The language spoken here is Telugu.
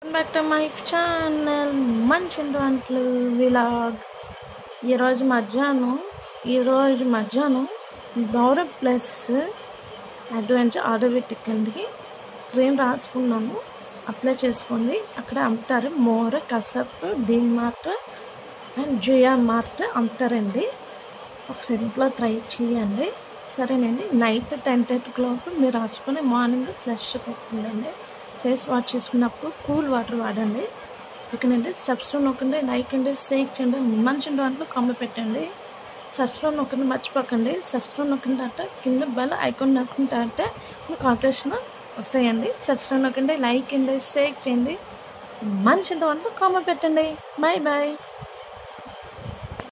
బ్యాక్ టు మై ఛానల్ మంచి వంటలు విలాగ్ ఈరోజు మధ్యాహ్నం ఈరోజు మధ్యాహ్నం గౌరవ్ ప్లస్ అడ్వెంచర్ ఆర్డర్ పెట్టకండి క్రీమ్ రాసుకున్నాను అప్లై చేసుకోండి అక్కడ అమ్ముతారు మోర్ కసప్ డీన్ మార్ట్ అండ్ జుయా మార్ట్ అమ్ముతారండి ఒకసారి ఇంట్లో ట్రై చేయండి సరేనండి నైట్ టెన్ థర్టీ లోపు మీరు రాసుకొని మార్నింగ్ ఫ్రెష్ వస్తుందండి ఫేస్ వాష్ చేసుకున్నప్పుడు కూల్ వాటర్ వాడండి ఓకేనండి సబ్స్క్రైబ్ నొక్కండి లైక్ అండి షేక్ చేయండి మంచి దాంట్లో కామెంట్ పెట్టండి సబ్స్క్రైబ్ నొక్కండి మర్చిపోకండి సబ్స్క్రైబ్ నొక్కిన తర్వాత కింద బెల్ ఐకాన్ నొక్కిన తర్వాత మీకు కాంపిటీషన్ వస్తాయండి సబ్స్క్రైబ్ నొక్కండి లైక్ అండి షేక్ చేయండి మంచి దాంట్లో కామెంట్ పెట్టండి బాయ్ బాయ్